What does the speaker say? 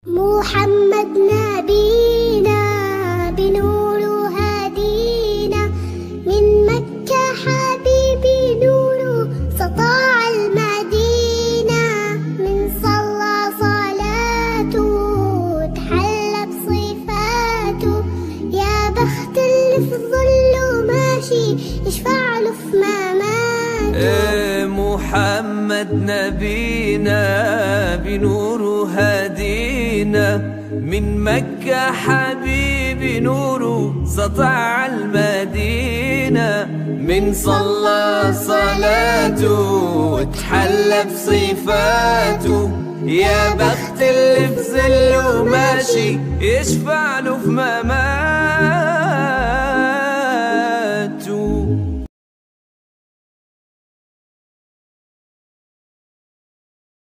محمد نبينا بنور هدينا من مكة حبيبي نور سطاع المدينة من صلى صلاته تحلى بصفاته يا بخت اللي في ظله ماشي يشفع له في مماته إيه محمد نبينا بنور هدينا من مكة حبيبي نوره سطع المدينة من صلى صلاته وتحلى بصفاته يا بخت اللي في ظله ماشي يشفع له في مماته